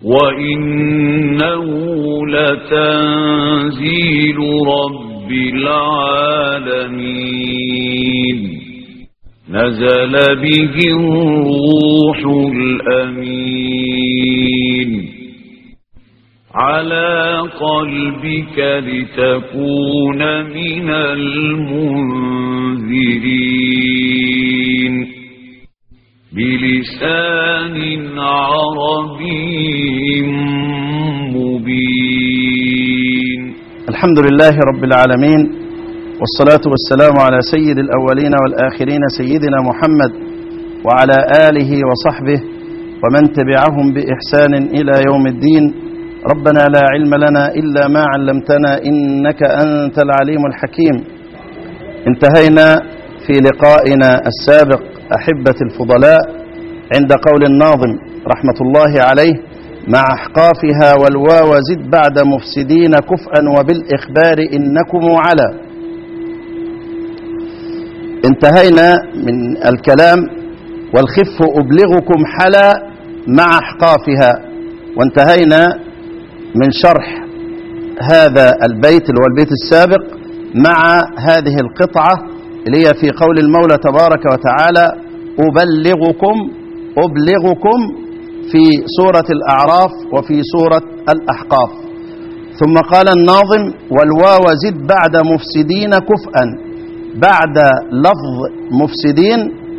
وإنه لتنزيل رب العالمين نزل به الروح الأمين على قلبك لتكون من المنذرين بلسان عربي مبين الحمد لله رب العالمين والصلاة والسلام على سيد الأولين والآخرين سيدنا محمد وعلى آله وصحبه ومن تبعهم بإحسان إلى يوم الدين ربنا لا علم لنا إلا ما علمتنا إنك أنت العليم الحكيم انتهينا في لقائنا السابق أحبة الفضلاء عند قول الناظم رحمة الله عليه مع أحقافها والواو زد بعد مفسدين كفءا وبالإخبار إنكم على انتهينا من الكلام والخف أبلغكم حلا مع أحقافها وانتهينا من شرح هذا البيت اللي هو البيت السابق مع هذه القطعة اللي هي في قول المولى تبارك وتعالى أبلغكم أبلغكم في سورة الأعراف وفي سورة الأحقاف ثم قال الناظم والواو زد بعد مفسدين كفءا بعد لفظ مفسدين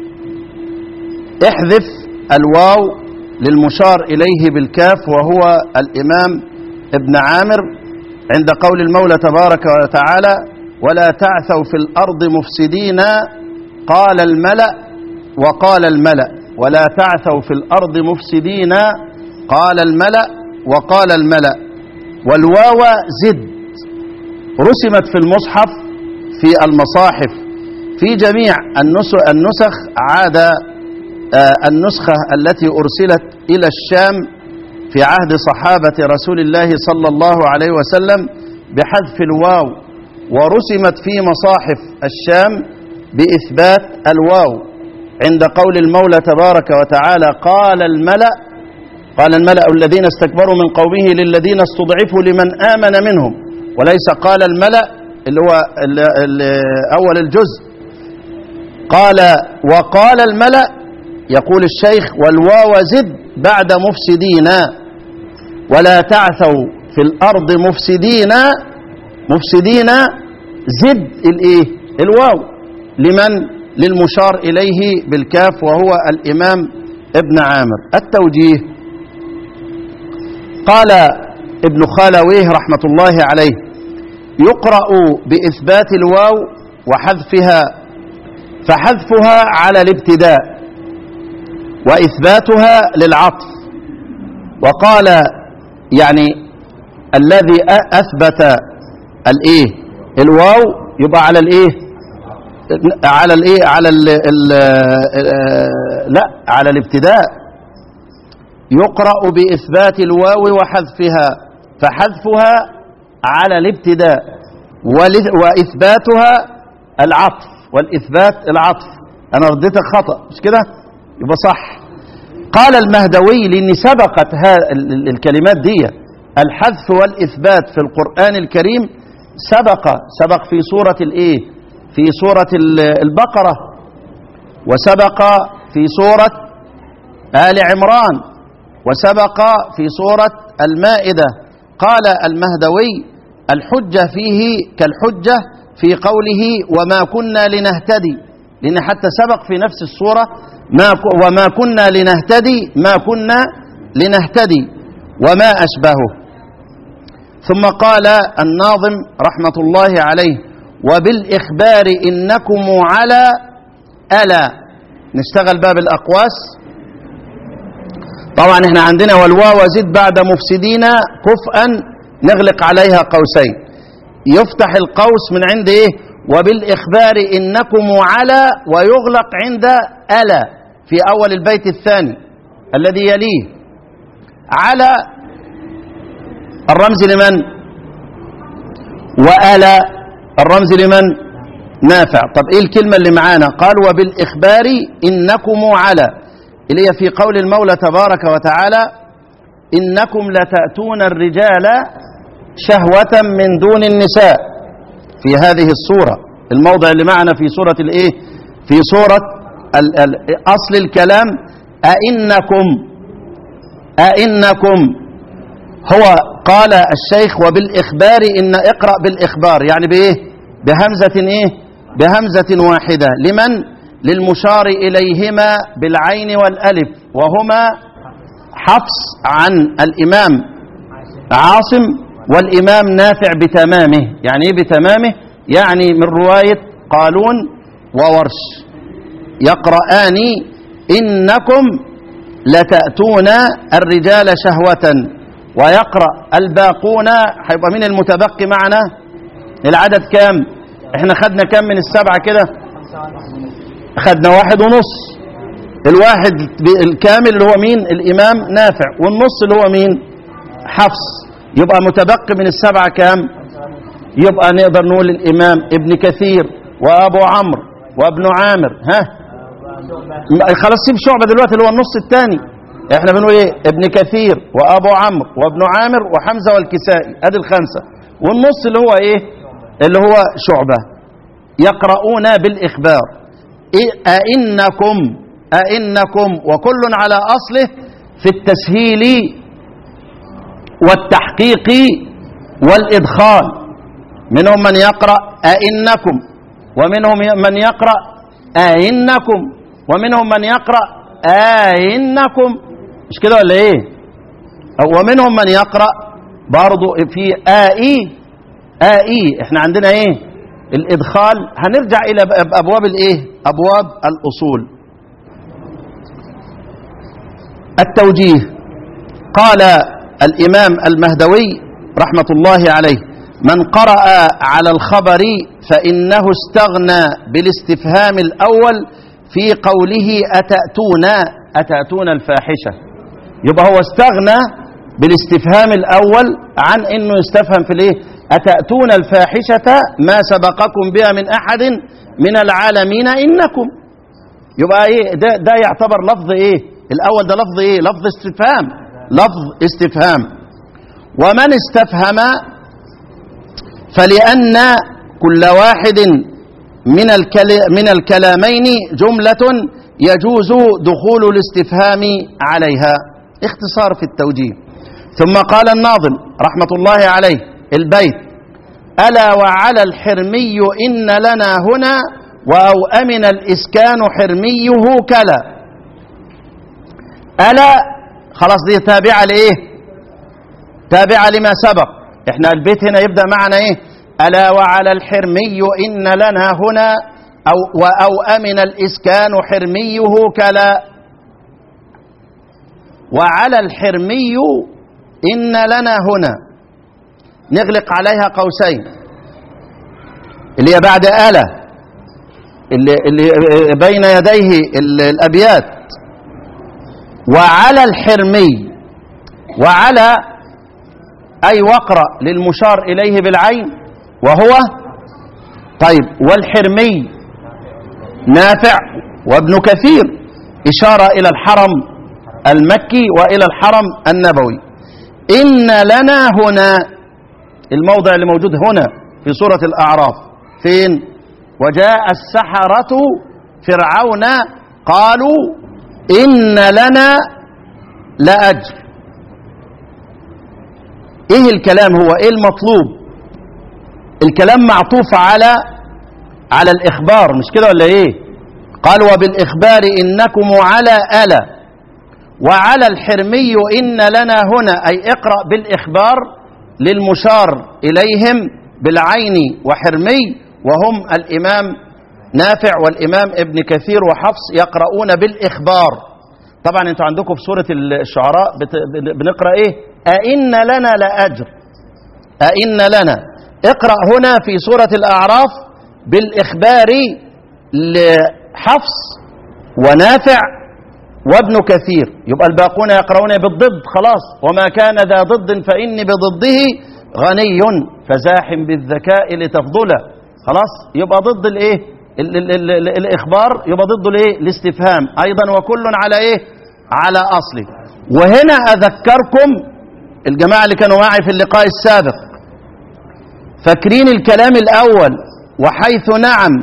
احذف الواو للمشار إليه بالكاف وهو الإمام ابن عامر عند قول المولى تبارك وتعالى ولا تعثوا في الأرض مفسدين قال الملأ وقال الملأ ولا تعثوا في الأرض مفسدين قال الملأ وقال الملأ والواو زد رسمت في المصحف في المصاحف في جميع النسخ عاد النسخة التي أرسلت إلى الشام في عهد صحابة رسول الله صلى الله عليه وسلم بحذف الواو ورسمت في مصاحف الشام بإثبات الواو عند قول المولى تبارك وتعالى قال الملأ قال الملأ الذين استكبروا من قومه للذين استضعفوا لمن آمن منهم وليس قال الملأ اللي هو اللي اللي أول الجزء قال وقال الملأ يقول الشيخ والواو زد بعد مفسدين ولا تعثوا في الأرض مفسدين مفسدين زد الايه الواو لمن للمشار إليه بالكاف وهو الإمام ابن عامر التوجيه قال ابن خالويه رحمة الله عليه يقرأ بإثبات الواو وحذفها فحذفها على الابتداء وإثباتها للعطف وقال يعني الذي أثبت الإيه الواو يبقى على الإيه على الإيه على ال ال لا على الابتداء يقرأ بإثبات الواو وحذفها فحذفها على الابتداء وإثباتها العطف والإثبات العطف أنا رديتك خطأ مش كده يبقى صح قال المهدوي لأن سبقت الكلمات دي الحذف والإثبات في القرآن الكريم سبق سبق في سورة الإيه في سورة البقرة وسبق في سورة آل عمران وسبق في سورة المائدة قال المهدوي الحجة فيه كالحجة في قوله وما كنا لنهتدي لأن حتى سبق في نفس السورة ما وما كنا لنهتدي ما كنا لنهتدي وما أشبهه ثم قال الناظم رحمة الله عليه وبالإخبار إنكم على ألا نشتغل باب الأقواس طبعا احنا عندنا والواو زد بعد مفسدين كفءا نغلق عليها قوسين يفتح القوس من عند ايه وبالإخبار إنكم على ويغلق عند ألا في أول البيت الثاني الذي يليه على الرمز لمن وألا الرمز لمن نافع طب ايه الكلمة اللي معانا قال وبالإخبار إنكم على اللي هي في قول المولى تبارك وتعالى إنكم لتأتون الرجال شهوة من دون النساء في هذه الصورة الموضع اللي معنا في سورة الإيه في سورة ال ال أصل الكلام أئنكم أئنكم هو قال الشيخ وبالإخبار إن اقرأ بالإخبار يعني بإيه بهمزة إيه بهمزة واحدة لمن للمشار إليهما بالعين والألف وهما حفص عن الإمام عاصم والإمام نافع بتمامه يعني إيه بتمامه يعني من رواية قالون وورش يقرآن إنكم لتأتون الرجال شهوة ويقرأ الباقون هيبقى مين المتبقي معنا العدد كام احنا خدنا كام من السبعة كده خدنا واحد ونص الواحد الكامل اللي هو مين الإمام نافع والنص اللي هو مين حفص يبقى متبقي من السبعة كام يبقى نقدر نقول الإمام ابن كثير وأبو عمرو وابن عامر ها خلاص سيب شعبة دلوقتي اللي هو النص الثاني احنا بنقول ايه ابن كثير وابو عمرو وابن عامر وحمزه والكسائي ادي الخمسه والنص اللي هو ايه اللي هو شعبه يقرؤون بالاخبار إيه ائنكم ائنكم وكل على اصله في التسهيل والتحقيق والادخال منهم من يقرا ائنكم ومنهم من يقرا ائنكم ومنهم من يقرا آئنكم مش كده ولا ايه ومنهم من يقرأ برضو في آئي آئي احنا عندنا ايه الإدخال هنرجع إلى أبواب الايه أبواب الأصول التوجيه قال الإمام المهدوي رحمة الله عليه من قرأ على الخبر فإنه استغنى بالاستفهام الأول في قوله أتأتون أتأتون الفاحشة يبقى هو استغنى بالاستفهام الأول عن أنه يستفهم في الإيه أتأتون الفاحشة ما سبقكم بها من أحد من العالمين إنكم يبقى إيه ده, ده يعتبر لفظ إيه الأول ده لفظ إيه لفظ استفهام لفظ استفهام ومن استفهم فلأن كل واحد من, الكل من الكلامين جملة يجوز دخول الاستفهام عليها اختصار في التوجيه ثم قال الناظم رحمة الله عليه البيت ألا وعلى الحرمي إن لنا هنا وأو أمن الإسكان حرميه كلا ألا خلاص دي تابعة لإيه تابعة لما سبق احنا البيت هنا يبدأ معنا إيه ألا وعلى الحرمي إن لنا هنا أو أو أمن الإسكان حرميه كلا وعلى الحرمي إن لنا هنا نغلق عليها قوسين اللي هي بعد آلة اللي, اللي بين يديه الأبيات وعلى الحرمي وعلى أي وقرأ للمشار إليه بالعين وهو طيب والحرمي نافع وابن كثير إشارة إلى الحرم المكي وإلى الحرم النبوي إن لنا هنا الموضع اللي موجود هنا في سورة الأعراف فين وجاء السحرة فرعون قالوا إن لنا لأجر إيه الكلام هو إيه المطلوب الكلام معطوف على على الإخبار مش كده ولا إيه قال وبالإخبار إنكم على ألا وعلى الحرمي إن لنا هنا أي اقرأ بالإخبار للمشار إليهم بالعين وحرمي وهم الإمام نافع والإمام ابن كثير وحفص يقرؤون بالإخبار طبعا انتوا عندكم في سورة الشعراء بنقرأ ايه أئن لنا لأجر أئن لنا اقرأ هنا في سورة الأعراف بالإخبار لحفص ونافع وابن كثير يبقى الباقون يقرؤون بالضد خلاص وما كان ذا ضد فإني بضده غني فزاحم بالذكاء لتفضله خلاص يبقى ضد الايه ال ال ال ال الاخبار يبقى ضده الايه الاستفهام ايضا وكل على ايه على اصله وهنا أذكركم الجماعة اللي كانوا معي في اللقاء السابق فاكرين الكلام الأول وحيث نعم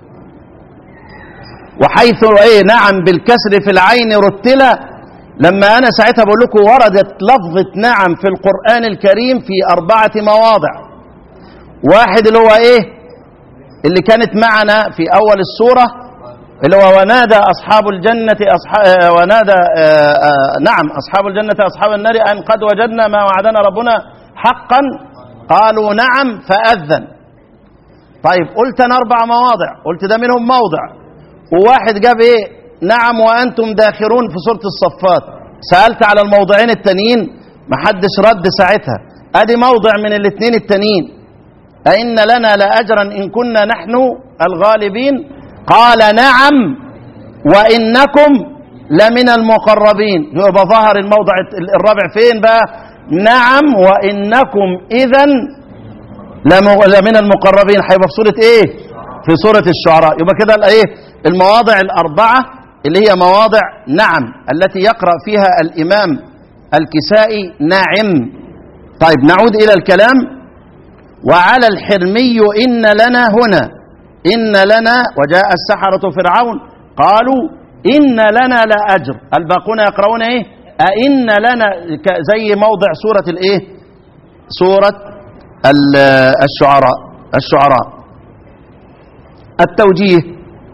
وحيث ايه نعم بالكسر في العين رتل لما انا ساعتها بقول لكم وردت لفظة نعم في القرآن الكريم في أربعة مواضع واحد اللي هو ايه اللي كانت معنا في أول السورة اللي هو ونادى أصحاب الجنة أصحاب ونادى آآ آآ نعم أصحاب الجنة أصحاب النار أن قد وجدنا ما وعدنا ربنا حقا قالوا نعم فأذن طيب قلت أنا أربع مواضع قلت ده منهم موضع وواحد جاب إيه نعم وأنتم داخرون في سورة الصفات سألت على الموضعين التانيين محدش رد ساعتها أدي موضع من الاثنين التانيين أئن لنا لأجرا إن كنا نحن الغالبين قال نعم وإنكم لمن المقربين يبقى ظهر الموضع الرابع فين بقى نعم وإنكم إذا لمن المقربين هيبقى في سورة إيه في سورة الشعراء يبقى كده الإيه المواضع الأربعة اللي هي مواضع نعم التي يقرأ فيها الإمام الكسائي نعم طيب نعود إلى الكلام وعلى الحرمي إن لنا هنا إن لنا وجاء السحرة فرعون قالوا إن لنا لأجر الباقون يقرؤون إيه أئن لنا زي موضع سورة الإيه سورة الشعراء الشعراء التوجيه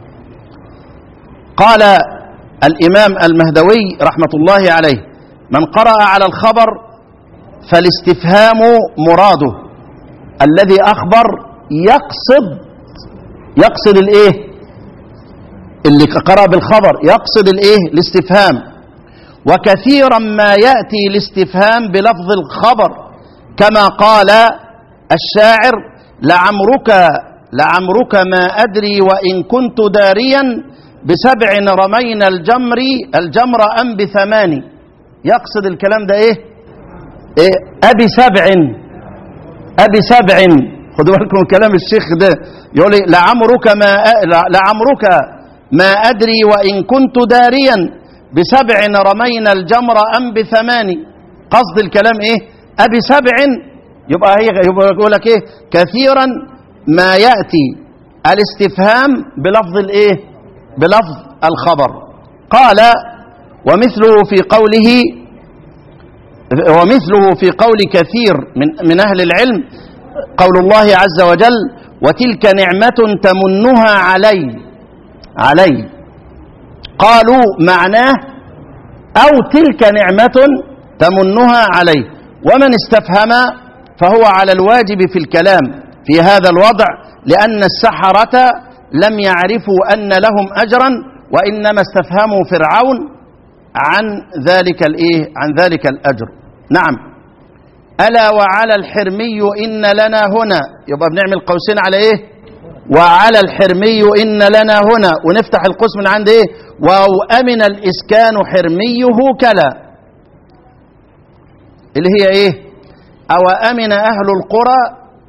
قال الإمام المهدوي رحمة الله عليه من قرأ على الخبر فالاستفهام مراده الذي أخبر يقصد يقصد الايه اللي قرأ بالخبر يقصد الايه الاستفهام وكثيرا ما يأتي الاستفهام بلفظ الخبر كما قال الشاعر لعمرك لعمرك ما أدري وإن كنت داريا بسبع رمينا الجمر الجمر أم بثماني يقصد الكلام ده ايه, إيه أبي سبع أبي سبع خدوا بالكم كلام الشيخ ده يقول لي لعمرك ما لعمرك ما أدري وإن كنت داريا بسبع رمينا الجمر أم بثماني قصد الكلام إيه أبي سبع يبقى هي يبقى يقول لك إيه كثيرا ما يأتي الاستفهام بلفظ الإيه بلفظ الخبر قال ومثله في قوله ومثله في قول كثير من من أهل العلم قول الله عز وجل وتلك نعمة تمنها علي علي قالوا معناه أو تلك نعمة تمنها علي ومن استفهم فهو على الواجب في الكلام في هذا الوضع لأن السحرة لم يعرفوا أن لهم أجرا وإنما استفهموا فرعون عن ذلك الإيه عن ذلك الأجر نعم ألا وعلى الحرمي إن لنا هنا يبقى بنعمل قوسين على إيه وعلى الحرمي إن لنا هنا ونفتح القوس من عند إيه وأمن الإسكان حرميه كلا اللي هي إيه أو أمن أهل القرى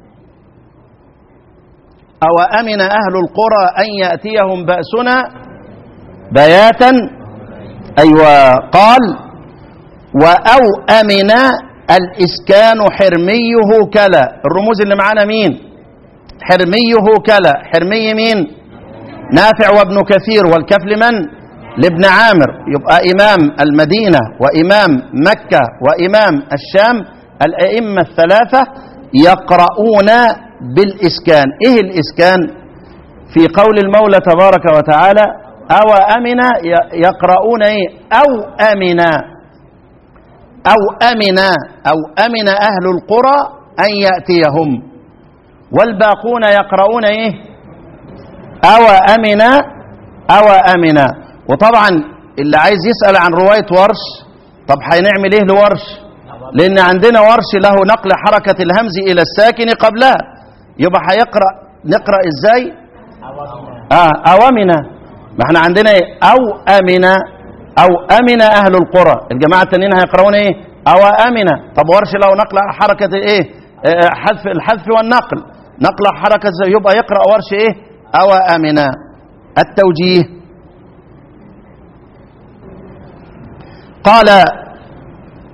أو أمن أهل القرى أن يأتيهم بأسنا بياتا أيوة قال وأو أمن الإسكان حرميه كلا الرموز اللي معانا مين حرميه كلا حرمي مين نافع وابن كثير والكف لمن لابن عامر يبقى إمام المدينة وإمام مكة وإمام الشام الأئمة الثلاثة يقرؤون بالإسكان إيه الإسكان في قول المولى تبارك وتعالى أو أمن يقرؤون إيه أو أمنا أو أمن أو أمن أهل القرى أن يأتيهم والباقون يقرؤون إيه أو أمن أو أمن وطبعا اللي عايز يسأل عن رواية ورش طب هنعمل إيه لورش لأن عندنا ورش له نقل حركة الهمز إلى الساكن قبلها يبقى هيقرأ نقرأ إزاي آه أوامنا ما احنا عندنا إيه أو أمن أو أمن أهل القرى الجماعة التانيين هيقرؤون إيه أو أمن طب ورش له نقل حركة إيه آه حذف الحذف والنقل نقل حركة يبقى يقرأ ورش إيه أو أمن التوجيه قال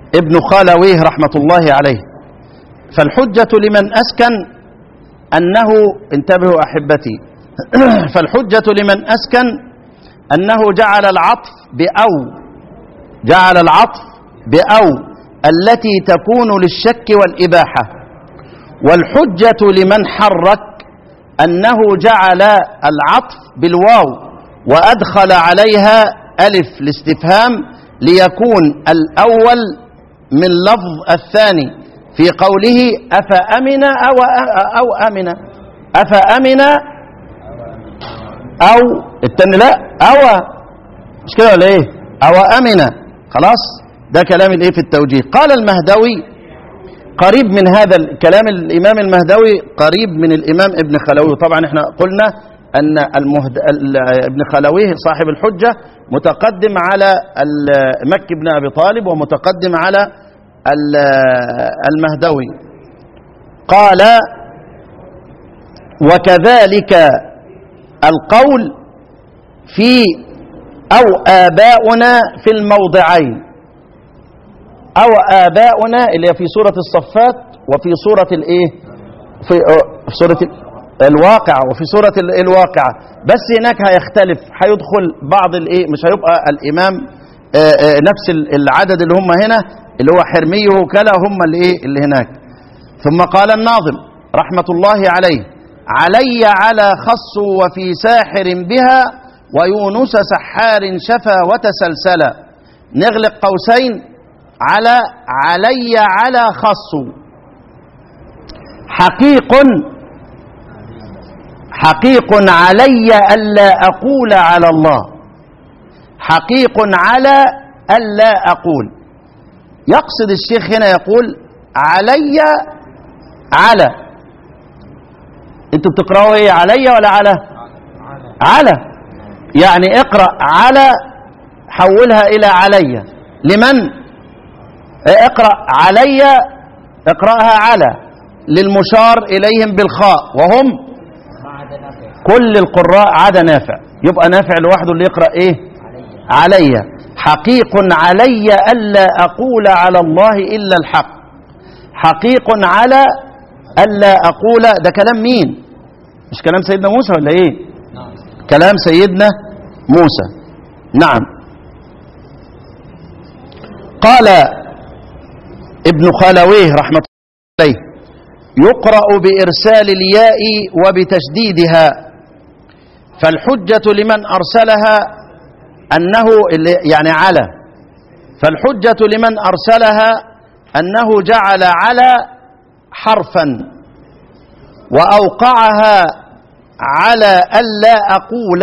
ابن خالويه رحمة الله عليه فالحجة لمن أسكن أنه انتبهوا أحبتي فالحجة لمن أسكن أنه جعل العطف بأو جعل العطف بأو التي تكون للشك والإباحة والحجة لمن حرك أنه جعل العطف بالواو وأدخل عليها ألف الاستفهام ليكون الأول من لفظ الثاني في قوله أفأمن أو, أو أمن أفأمن أو التاني لا أو مش كده ولا إيه أو أمن خلاص ده كلام الإيه في التوجيه قال المهدوي قريب من هذا الكلام الإمام المهدوي قريب من الإمام ابن خلوي طبعا احنا قلنا أن المهد... ابن خلويه صاحب الحجة متقدم على مكي بن أبي طالب ومتقدم على المهدوي قال وكذلك القول في أو آباؤنا في الموضعين أو آباؤنا اللي هي في سورة الصفات وفي سورة الإيه في في سورة الواقعة وفي سورة الواقعة بس هناك هيختلف هيدخل بعض الإيه مش هيبقى الإمام نفس العدد اللي هم هنا اللي هو حرمي وكلا هم اللي إيه اللي هناك ثم قال الناظم رحمة الله عليه علي على خص وفي ساحر بها ويونس سحار شفا وتسلسلا نغلق قوسين على علي على خص حقيق حقيق علي ألا أقول على الله حقيق على ألا أقول يقصد الشيخ هنا يقول علي على انتوا بتقرأوا ايه علي ولا على على يعني اقرأ على حولها إلى علي لمن اقرأ علي اقرأها على للمشار إليهم بالخاء وهم كل القراء عدا نافع يبقى نافع لوحده اللي يقرأ ايه علي حقيق علي ألا أقول على الله إلا الحق حقيق على ألا أقول ده كلام مين مش كلام سيدنا موسى ولا ايه كلام سيدنا موسى نعم قال ابن خالويه رحمة الله عليه يقرأ بإرسال الياء وبتشديدها فالحجة لمن أرسلها أنه يعني على فالحجة لمن أرسلها أنه جعل على حرفا وأوقعها على ألا أقول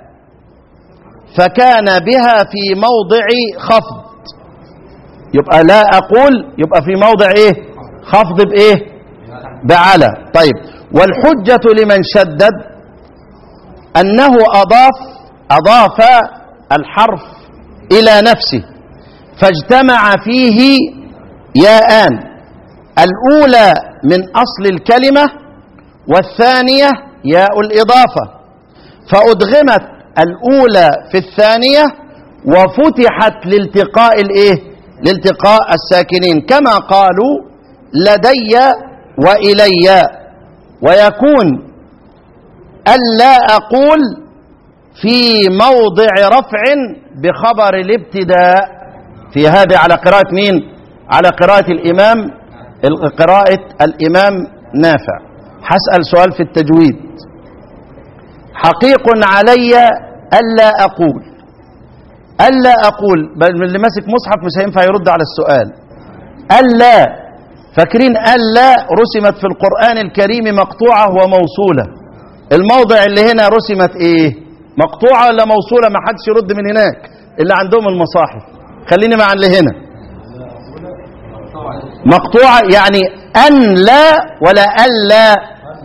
فكان بها في موضع خفض يبقى لا أقول يبقى في موضع إيه خفض بإيه بعلى طيب والحجة لمن شدد أنه أضاف أضاف الحرف إلى نفسه فاجتمع فيه ياءان الأولى من أصل الكلمة والثانية ياء الإضافة فأدغمت الأولى في الثانية وفتحت لالتقاء الإيه؟ لالتقاء الساكنين كما قالوا لدي وإلي ويكون ألا أقول في موضع رفع بخبر الابتداء في هذا على قراءة مين على قراءة الإمام قراءة الإمام نافع حسأل سؤال في التجويد حقيق علي ألا أقول ألا أقول بل اللي ماسك مصحف مش هينفع يرد على السؤال ألا فاكرين ألا رسمت في القرآن الكريم مقطوعة وموصولة الموضع اللي هنا رسمت إيه مقطوعة ولا موصولة ما حدش يرد من هناك اللي عندهم المصاحف خليني مع اللي هنا مقطوعة يعني أن لا ولا ألا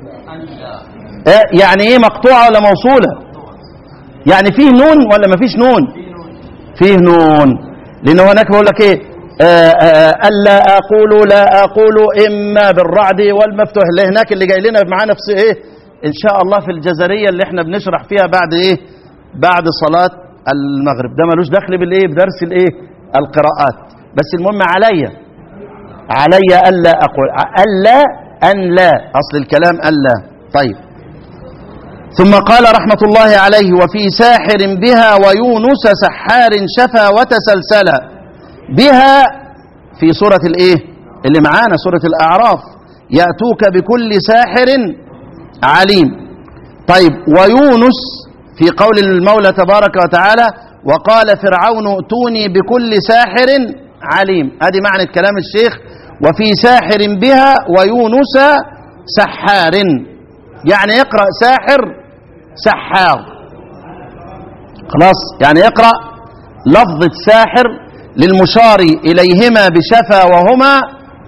يعني ايه مقطوعة ولا موصولة يعني فيه نون ولا ما فيش نون فيه نون لأنه هناك بقول لك ايه ألا أقول لا أقول إما بالرعد والمفتوح اللي هناك اللي جاي لنا معاه نفس إيه إن شاء الله في الجزرية اللي احنا بنشرح فيها بعد إيه بعد صلاة المغرب ده ملوش دخل بالإيه بدرس الإيه القراءات بس المهم علي علي ألا أقول ألا أن لا أصل الكلام ألا طيب ثم قال رحمة الله عليه وفي ساحر بها ويونس سحار شفا وتسلسلا بها في سورة الايه اللي معانا سورة الأعراف يأتوك بكل ساحر عليم طيب ويونس في قول المولى تبارك وتعالى وقال فرعون ائتوني بكل ساحر عليم هذه معنى كلام الشيخ وفي ساحر بها ويونس سحار يعني يقرأ ساحر سحار خلاص يعني يقرأ لفظة ساحر للمشار إليهما بشفا وهما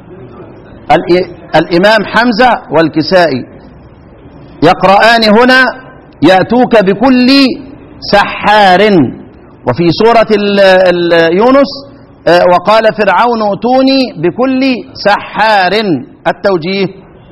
الإمام حمزة والكسائي يقرآن هنا يأتوك بكل سحار وفي سورة ال ال يونس وقال فرعون ائتوني بكل سحار التوجيه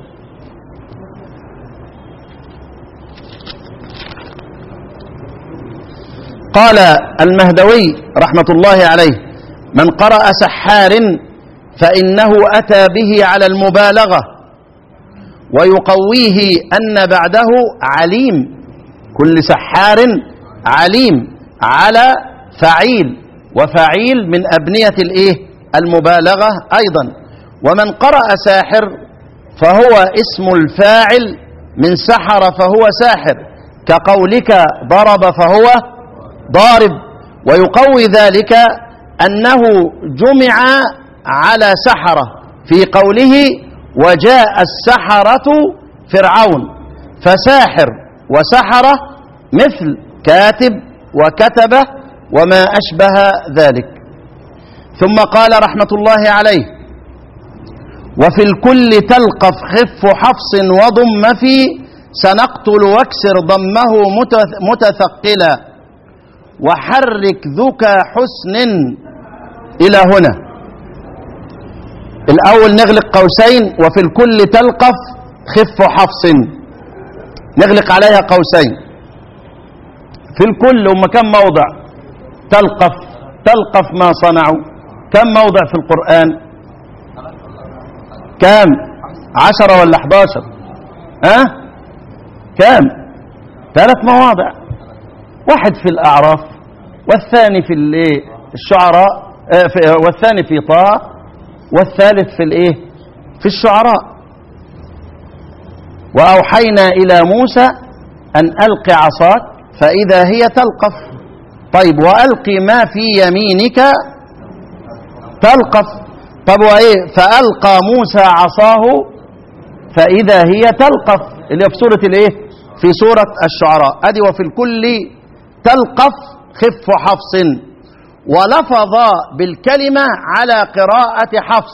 قال المهدوي رحمة الله عليه من قرأ سحار فإنه أتى به على المبالغة ويقويه أن بعده عليم كل سحار عليم على فعيل وفعيل من أبنية الإيه المبالغة أيضا ومن قرأ ساحر فهو اسم الفاعل من سحر فهو ساحر كقولك ضرب فهو ضارب ويقوي ذلك أنه جمع على سحرة في قوله وجاء السحرة فرعون فساحر وسحرة مثل كاتب وكتبه وما أشبه ذلك ثم قال رحمة الله عليه وفي الكل تلقف خف حفص وضم في سنقتل واكسر ضمه متثقلا وحرك ذك حسن إلى هنا الأول نغلق قوسين وفي الكل تلقف خف حفص نغلق عليها قوسين في الكل هم كم موضع تلقف تلقف ما صنعوا كم موضع في القرآن كم عشرة ولا احداشر ها أه؟ كم ثلاث مواضع واحد في الأعراف والثاني في الايه الشعراء آه في والثاني في طه والثالث في الايه في الشعراء وأوحينا إلى موسى أن ألق عصاك فإذا هي تلقف طيب وألق ما في يمينك تلقف طب وإيه فألقى موسى عصاه فإذا هي تلقف اللي في سورة الإيه في سورة الشعراء أدي وفي الكل تلقف خف حفص ولفظ بالكلمة على قراءة حفص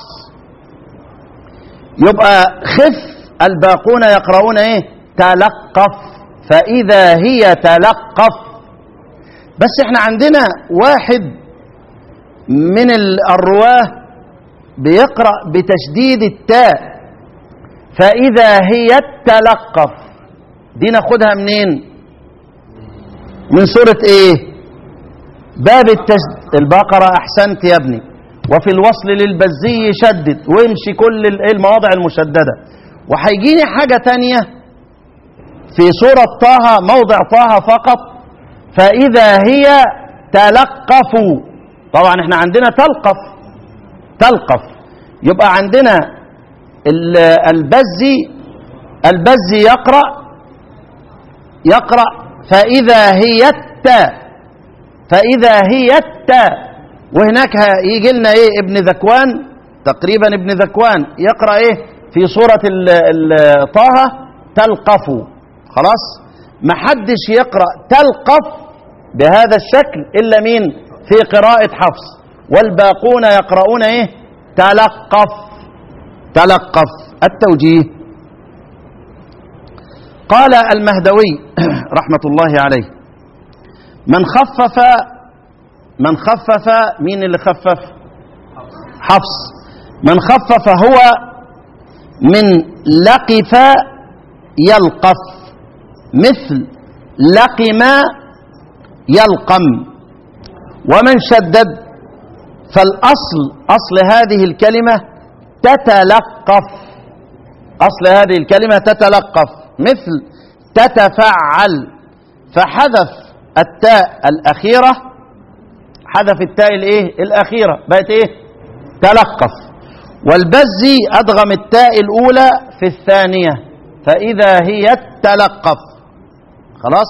يبقى خف الباقون يقرؤون ايه تلقف فإذا هي تلقف بس احنا عندنا واحد من الرواه بيقرأ بتشديد التاء فإذا هي تلقف دي ناخدها منين من سورة ايه باب التشديد البقرة احسنت يا ابني وفي الوصل للبزي شدد وامشي كل المواضع المشددة وهيجيني حاجة تانية في سورة طه موضع طه فقط فإذا هي تلقفوا طبعا احنا عندنا تلقف تلقف يبقى عندنا البزي البزي يقرأ يقرأ فإذا هي التاء فإذا هي التاء وهناك يجي لنا ايه ابن ذكوان تقريبا ابن ذكوان يقرأ ايه في سورة طه تلقفوا خلاص ما حدش يقرأ تلقف بهذا الشكل إلا مين في قراءة حفص والباقون يقرؤون ايه تلقف تلقف التوجيه قال المهدوي رحمة الله عليه من خفف من خفف مين اللي خفف حفص من خفف هو من لقف يلقف مثل لقم يلقم ومن شدد فالأصل أصل هذه الكلمة تتلقف أصل هذه الكلمة تتلقف مثل تتفعل فحذف التاء الأخيرة حذف التاء الايه الأخيرة بقت ايه تلقف والبزي أدغم التاء الأولى في الثانية فإذا هي تلقف خلاص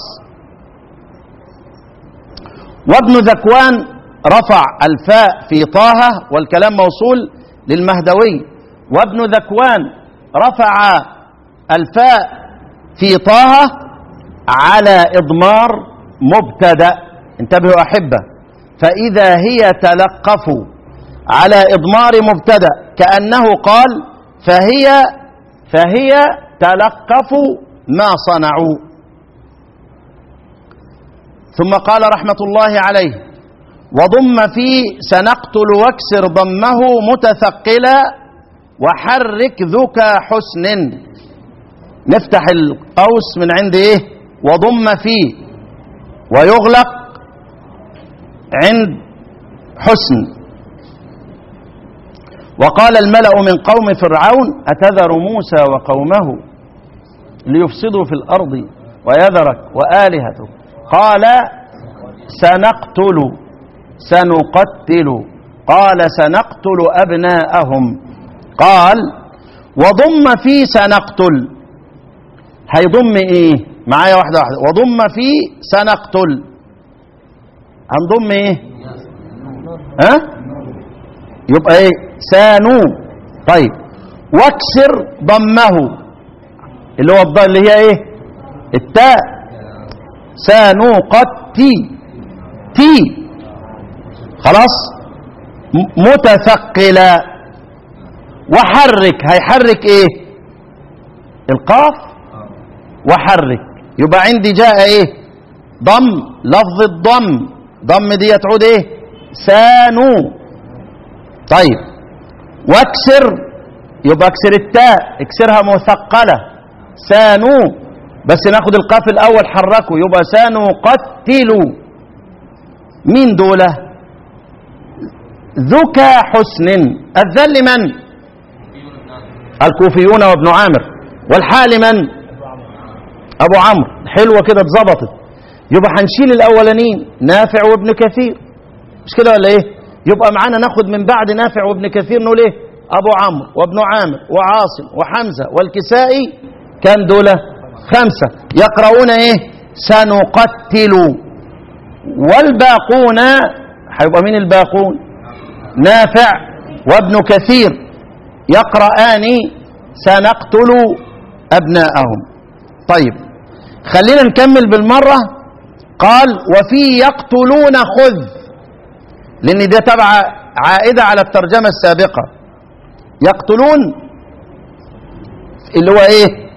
وابن ذكوان رفع الفاء في طه والكلام موصول للمهدوي وابن ذكوان رفع الفاء في طه على إضمار مبتدأ انتبهوا أحبة فإذا هي تلقف على إضمار مبتدأ كأنه قال فهي فهي تلقف ما صنعوا ثم قال رحمة الله عليه وضم في سنقتل واكسر ضمه متثقلا وحرك ذك حسن نفتح القوس من عند ايه وضم في ويغلق عند حسن وقال الملأ من قوم فرعون أتذر موسى وقومه ليفسدوا في الأرض ويذرك وآلهتك قال سنقتل سنقتل قال سنقتل أبناءهم قال وضم في سنقتل هيضم ايه معايا واحدة واحدة وضم في سنقتل هنضم ايه ها يبقى ايه سانو طيب واكسر ضمه اللي هو الضاء اللي هي ايه التاء سنقتي تي خلاص م- متثقلا وحرك هيحرك ايه القاف وحرك يبقى عندي جاء ايه ضم لفظ الضم ضم دي تعود ايه سانو طيب واكسر يبقى اكسر التاء اكسرها مثقلة سانو بس ناخد القاف الاول حركه يبقى سنقتل مين دولة ذكى حسن الذل من الكوفيون وابن عامر والحال من ابو عمرو حلوه كده اتظبطت يبقى هنشيل الاولانيين نافع وابن كثير مش كده ولا ايه يبقى معانا ناخد من بعد نافع وابن كثير نقول ايه ابو عمرو وابن عامر وعاصم وحمزه والكسائي كان دول خمسه يقرؤون ايه سنقتل والباقون هيبقى مين الباقون نافع وابن كثير يقرآن سنقتل أبناءهم طيب خلينا نكمل بالمرة قال وفي يقتلون خذ لأن ده تبع عائدة على الترجمة السابقة يقتلون اللي هو ايه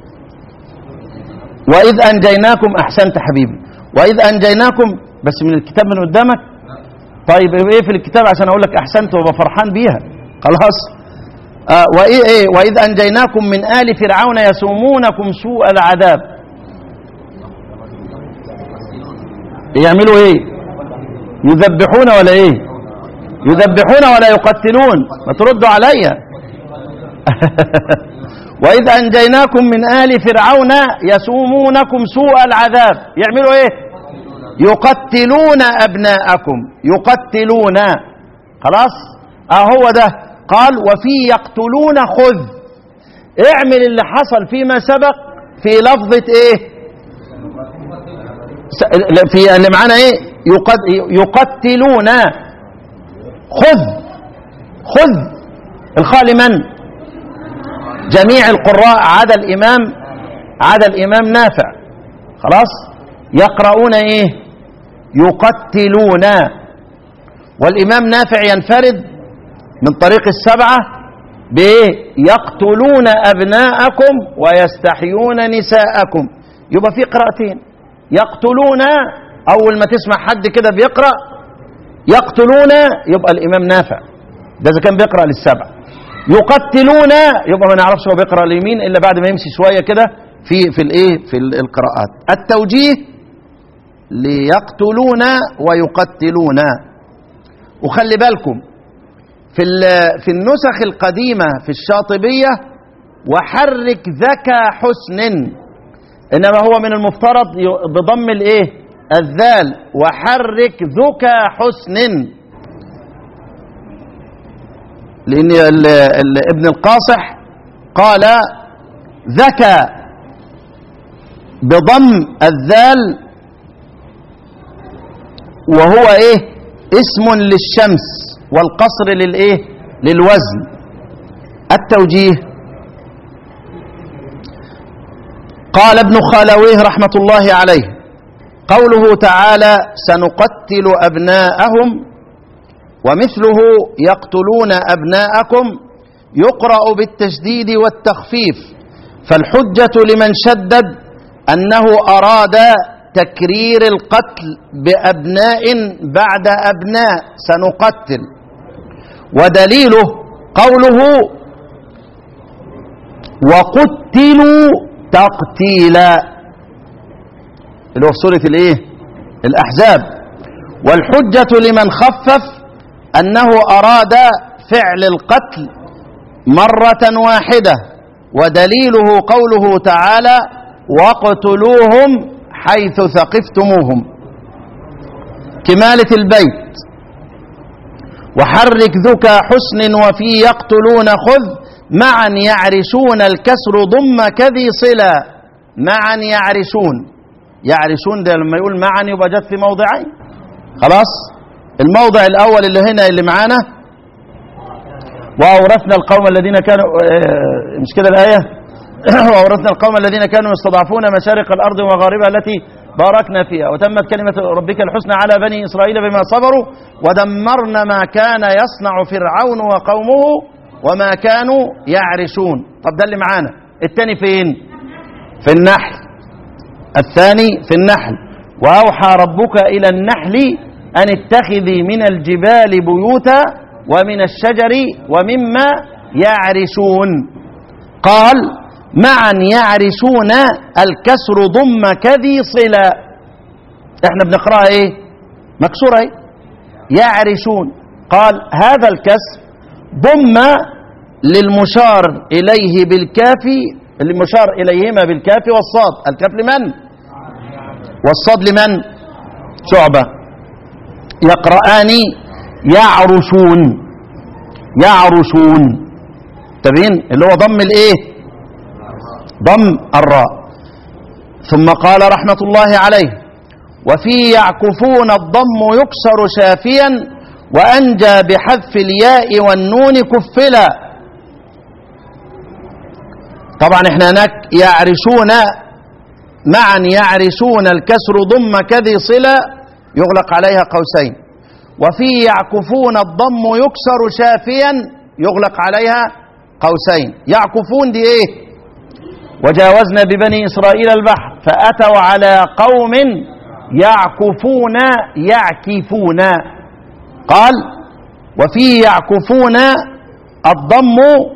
وإذ أنجيناكم أحسنت حبيبي وإذ أنجيناكم بس من الكتاب من قدامك طيب ايه في الكتاب عشان اقول لك احسنت وابقى فرحان بيها خلاص آه وإيه إيه وإذ أنجيناكم من آل فرعون يسومونكم سوء العذاب يعملوا إيه يذبحون ولا إيه يذبحون ولا يقتلون ما تردوا عليا وإذ أنجيناكم من آل فرعون يسومونكم سوء العذاب يعملوا إيه يقتلون أبناءكم يقتلون خلاص أهو ده قال وفي يقتلون خذ اعمل اللي حصل فيما سبق في لفظة ايه س- في اللي معانا ايه يقت- يقتلون خذ خذ الخاء لمن جميع القراء عدا الامام عدا الامام نافع خلاص يقرؤون ايه يقتلون والامام نافع ينفرد من طريق السبعة بإيه؟ يقتلون أبناءكم ويستحيون نساءكم يبقى في قراءتين يقتلون أول ما تسمع حد كده بيقرأ يقتلون يبقى الإمام نافع ده إذا كان بيقرأ للسبع يقتلون يبقى ما نعرفش هو بيقرأ ليمين إلا بعد ما يمشي شوية كده في في الإيه في ال- القراءات التوجيه ليقتلون ويقتلون وخلي بالكم في ال- في النسخ القديمة في الشاطبية وحرك ذكى حسن إنما هو من المفترض ي- بضم الإيه الذال وحرك ذكى حسن لأن ال- ال- ابن القاصح قال ذكى بضم الذال وهو ايه اسم للشمس والقصر للايه للوزن التوجيه قال ابن خالويه رحمه الله عليه قوله تعالى سنقتل ابناءهم ومثله يقتلون ابناءكم يقرا بالتشديد والتخفيف فالحجه لمن شدد انه اراد تكرير القتل بابناء بعد ابناء سنقتل ودليله قوله وقتلوا تقتيلا اللي هو في سوره الايه الاحزاب والحجه لمن خفف انه اراد فعل القتل مره واحده ودليله قوله تعالى واقتلوهم حيث ثقفتموهم كمالة البيت وحرك ذكى حسن وفي يقتلون خذ معا يعرشون الكسر ضم كذي صلا معا يعرشون يعرشون ده لما يقول معا يبقى جت في موضعين خلاص الموضع الأول اللي هنا اللي معانا وأورثنا القوم الذين كانوا آه، مش كده الآية وأورثنا القوم الذين كانوا يستضعفون مشارق الأرض ومغاربها التي باركنا فيها وتمت كلمة ربك الحسنى على بني إسرائيل بما صبروا ودمرنا ما كان يصنع فرعون وقومه وما كانوا يعرشون طب ده اللي معانا التاني فين في النحل الثاني في النحل وأوحى ربك إلى النحل أن اتخذي من الجبال بيوتا ومن الشجر ومما يعرشون قال معا يعرشون الكسر ضم كذي صلا احنا بنقراها ايه مكسوره ايه يعرشون قال هذا الكسر ضم للمشار اليه بالكاف المشار اليهما بالكاف والصاد الكاف لمن والصاد لمن شعبه يقرآن يعرشون يعرشون تبين اللي هو ضم الايه ضم الراء ثم قال رحمة الله عليه وفي يعكفون الضم يكسر شافيا وأنجى بحذف الياء والنون كفلا طبعا احنا هناك يعرشون معا يعرشون الكسر ضم كذي صلة يغلق عليها قوسين وفي يعكفون الضم يكسر شافيا يغلق عليها قوسين يعكفون دي ايه وجاوزنا ببني إسرائيل البحر فأتوا على قوم يعكفون يعكفون قال وفي يعكفون الضم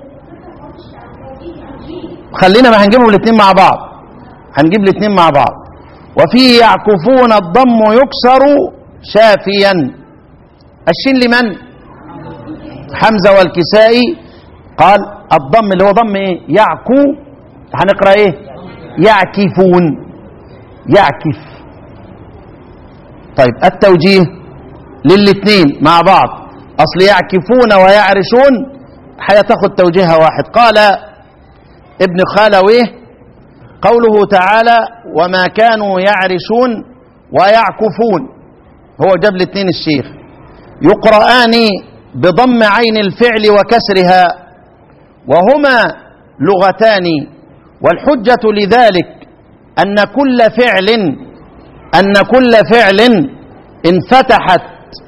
خلينا ما هنجيبهم الاثنين مع بعض هنجيب الاثنين مع بعض وفي يعكفون الضم يكسر شافيا الشين لمن حمزة والكسائي قال الضم اللي هو ضم ايه يعكو هنقرا ايه يعكفون يعكف طيب التوجيه للاثنين مع بعض اصل يعكفون ويعرشون هتاخد توجيهها واحد قال ابن خالويه قوله تعالى وما كانوا يعرشون ويعكفون هو جاب الاثنين الشيخ يقرآن بضم عين الفعل وكسرها وهما لغتان والحجة لذلك أن كل فعل أن كل فعل انفتحت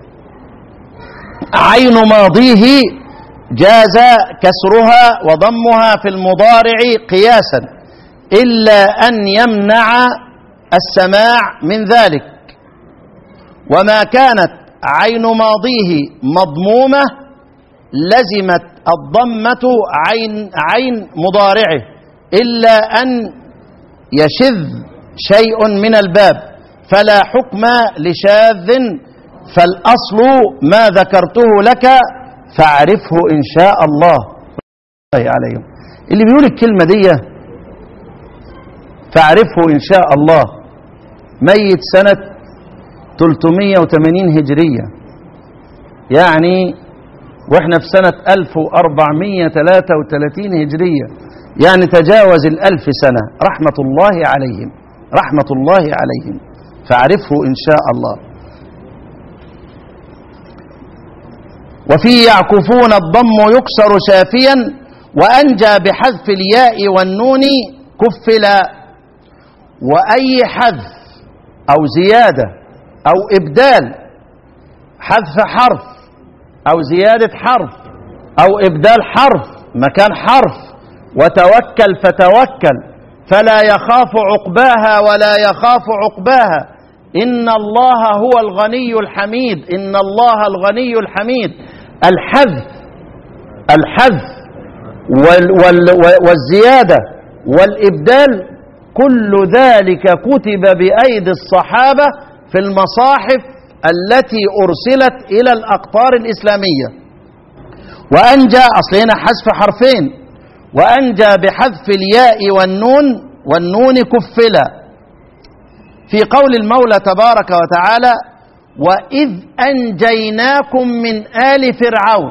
عين ماضيه جاز كسرها وضمها في المضارع قياسا إلا أن يمنع السماع من ذلك وما كانت عين ماضيه مضمومة لزمت الضمة عين عين مضارعه إلا أن يشذ شيء من الباب فلا حكم لشاذ فالأصل ما ذكرته لك فاعرفه إن شاء الله الله عليهم اللي بيقول الكلمة دي فاعرفه إن شاء الله ميت سنة 380 هجرية يعني واحنا في سنة 1433 هجرية يعني تجاوز الألف سنة رحمة الله عليهم رحمة الله عليهم فاعرفه إن شاء الله وفي يعكفون الضم يكسر شافيا وأنجى بحذف الياء والنون كفلا وأي حذف أو زيادة أو إبدال حذف حرف أو زيادة حرف أو إبدال حرف مكان حرف وتوكل فتوكل فلا يخاف عقباها ولا يخاف عقباها إن الله هو الغني الحميد إن الله الغني الحميد الحذف الحذف وال وال والزيادة والإبدال كل ذلك كتب بأيدي الصحابة في المصاحف التي أرسلت إلى الأقطار الإسلامية وأنجى أصل هنا حذف حرفين وأنجى بحذف الياء والنون والنون كفلا في قول المولى تبارك وتعالى وإذ أنجيناكم من آل فرعون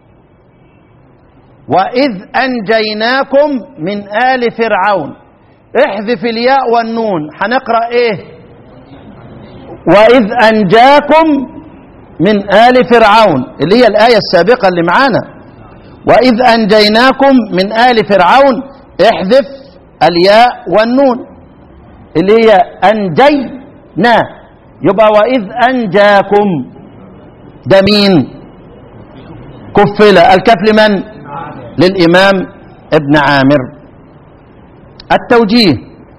وإذ أنجيناكم من آل فرعون احذف الياء والنون هنقرأ إيه وإذ أنجاكم من آل فرعون اللي هي الآية السابقة اللي معانا وإذ أنجيناكم من آل فرعون احذف الياء والنون اللي هي أنجينا يبقى وإذ أنجاكم ده مين كفلة الكف لمن للإمام ابن عامر التوجيه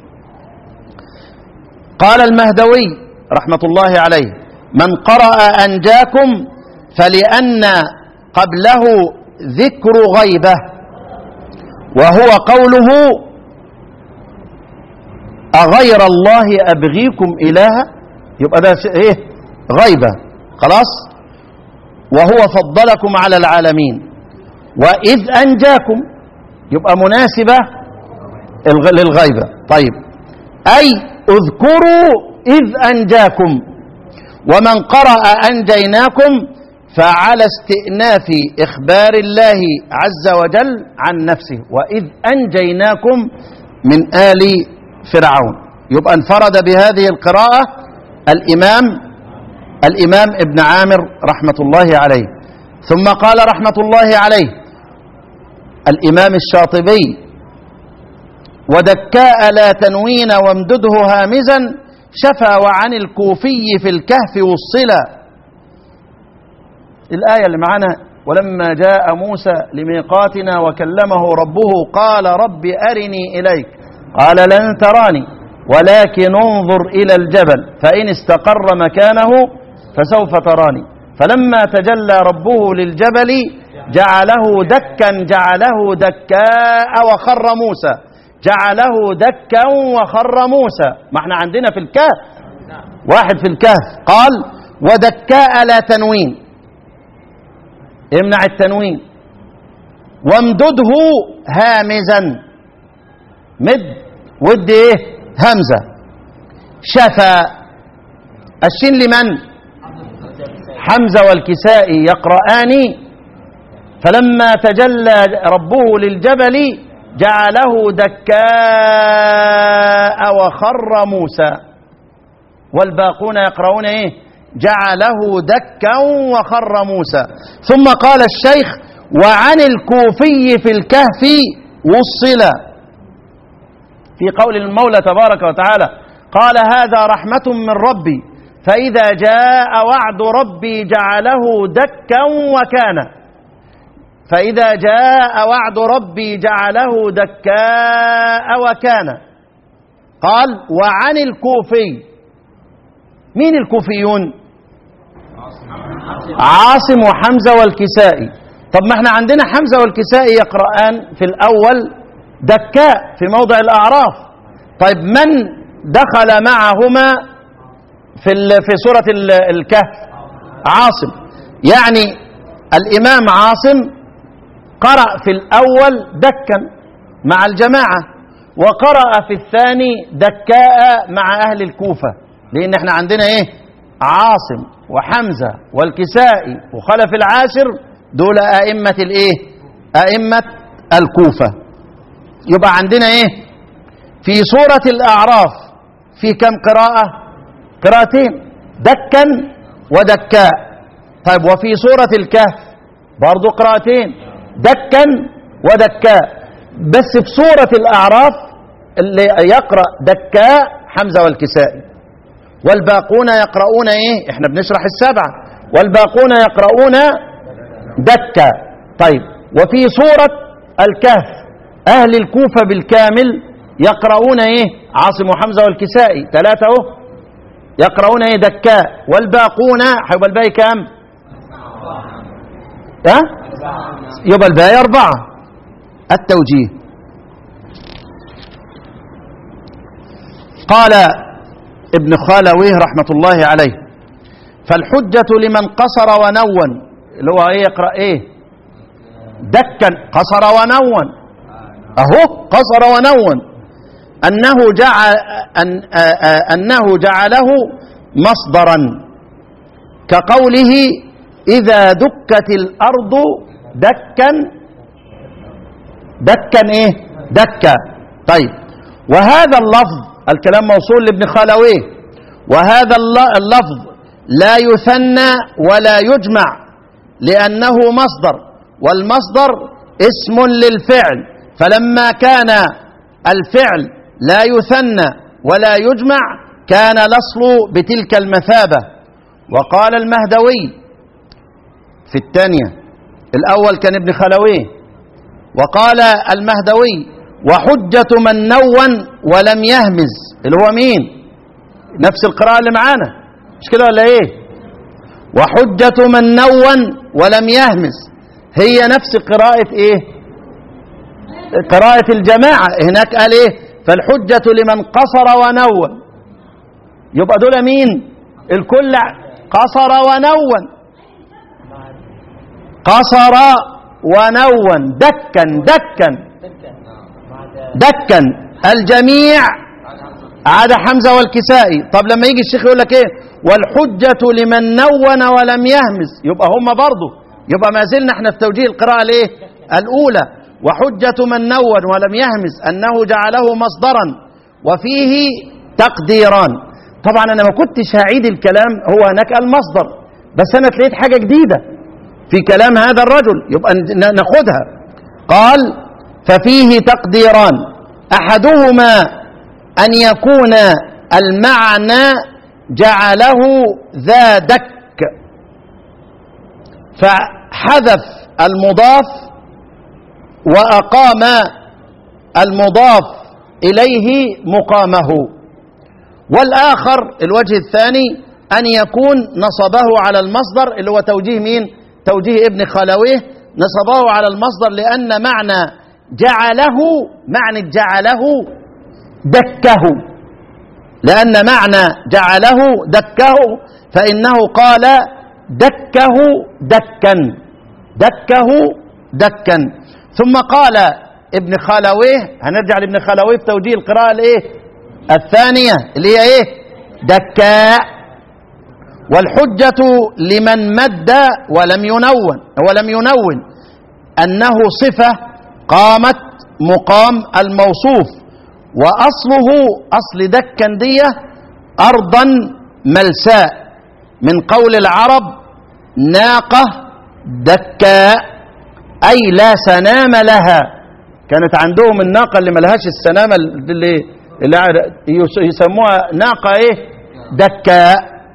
قال المهدوي رحمة الله عليه من قرأ أنجاكم فلأن قبله ذكر غيبة وهو قوله أغير الله أبغيكم إلها يبقى ده ايه غيبة خلاص وهو فضلكم على العالمين وإذ أنجاكم يبقى مناسبة للغيبة طيب أي اذكروا إذ أنجاكم ومن قرأ أنجيناكم فعلى استئناف إخبار الله عز وجل عن نفسه وإذ أنجيناكم من آل فرعون يبقى انفرد بهذه القراءة الإمام الإمام ابن عامر رحمة الله عليه ثم قال رحمة الله عليه الإمام الشاطبي ودكاء لا تنوين وامدده هامزا شفى وعن الكوفي في الكهف والصلة الآية اللي معانا ولما جاء موسى لميقاتنا وكلمه ربه قال رب أرني إليك قال لن تراني ولكن انظر إلى الجبل فإن استقر مكانه فسوف تراني فلما تجلى ربه للجبل جعله دكا جعله دكاء وخر موسى جعله دكا وخر موسى ما احنا عندنا في الكهف واحد في الكهف قال ودكاء لا تنوين امنع التنوين وامدده هامزا مد ود ايه همزه شفى الشين لمن حمزه والكسائي يقرآن فلما تجلى ربه للجبل جعله دكاء وخر موسى والباقون يقرؤون ايه جعله دكا وخر موسى ثم قال الشيخ وعن الكوفي في الكهف وصلا في قول المولى تبارك وتعالى قال هذا رحمة من ربي فإذا جاء وعد ربي جعله دكا وكان فإذا جاء وعد ربي جعله دكاء وكان قال وعن الكوفي مين الكوفيون عاصم وحمزة والكسائي طب ما احنا عندنا حمزة والكسائي يقرآن في الأول دكاء في موضع الأعراف طيب من دخل معهما في في سورة الكهف عاصم يعني الإمام عاصم قرأ في الأول دكا مع الجماعة وقرأ في الثاني دكاء مع أهل الكوفة لأن احنا عندنا إيه عاصم وحمزة والكسائي وخلف العاشر دول أئمة الإيه أئمة الكوفة يبقى عندنا إيه في سورة الأعراف في كم قراءة قراءتين دكا ودكاء طيب وفي سورة الكهف برضو قراءتين دكا ودكاء بس في سورة الأعراف اللي يقرأ دكاء حمزة والكسائي والباقون يقرؤون ايه احنا بنشرح السبعة والباقون يقرؤون دكا طيب وفي سورة الكهف أهل الكوفة بالكامل يقرؤون ايه عاصم وحمزة والكسائي ثلاثة اهو يقرؤون ايه دكاء والباقون هيبقى الباقي كام ها يبقى الباقي أربعة التوجيه قال ابن خالويه رحمة الله عليه فالحجة لمن قصر ونون اللي هو ايه يقرأ ايه دكا قصر ونون اهو قصر ونون انه جعل أن انه جعله مصدرا كقوله اذا دكت الارض دكا دكا ايه دكا طيب وهذا اللفظ الكلام موصول لابن خالويه وهذا اللفظ لا يثنى ولا يجمع لأنه مصدر والمصدر اسم للفعل فلما كان الفعل لا يثنى ولا يجمع كان الأصل بتلك المثابة وقال المهدوي في الثانية الأول كان ابن خلويه وقال المهدوي وحجة من نون ولم يهمز اللي هو مين نفس القراءة اللي معانا مش كده ولا ايه وحجة من نون ولم يهمز هي نفس قراءة ايه قراءة الجماعة هناك قال ايه فالحجة لمن قصر ونون يبقى دول مين الكل قصر ونون قصر ونون دكا دكا دكا الجميع عدا حمزة والكسائي طب لما يجي الشيخ يقول لك ايه والحجة لمن نون ولم يهمز يبقى هم برضه يبقى ما زلنا احنا في توجيه القراءة الايه الأولى وحجة من نون ولم يهمز أنه جعله مصدرا وفيه تقديران طبعا أنا ما كنتش هعيد الكلام هو هناك المصدر بس أنا لقيت حاجة جديدة في كلام هذا الرجل يبقى ناخدها قال ففيه تقديران احدهما ان يكون المعنى جعله ذا دك فحذف المضاف واقام المضاف اليه مقامه والاخر الوجه الثاني ان يكون نصبه على المصدر اللي هو توجيه مين توجيه ابن خلويه نصبه على المصدر لان معنى جعله معنى جعله دكه لأن معنى جعله دكه فإنه قال دكه دكا دكه دكا ثم قال ابن خلويه هنرجع لابن خلويه في توجيه القراءة الايه الثانية اللي هي ايه دكاء والحجة لمن مد ولم ينون ولم ينون أنه صفة قامت مقام الموصوف وأصله أصل دكا دية أرضا ملساء من قول العرب ناقة دكاء أي لا سنام لها كانت عندهم الناقة اللي ملهاش السنامة اللي, اللي يسموها ناقة إيه دكاء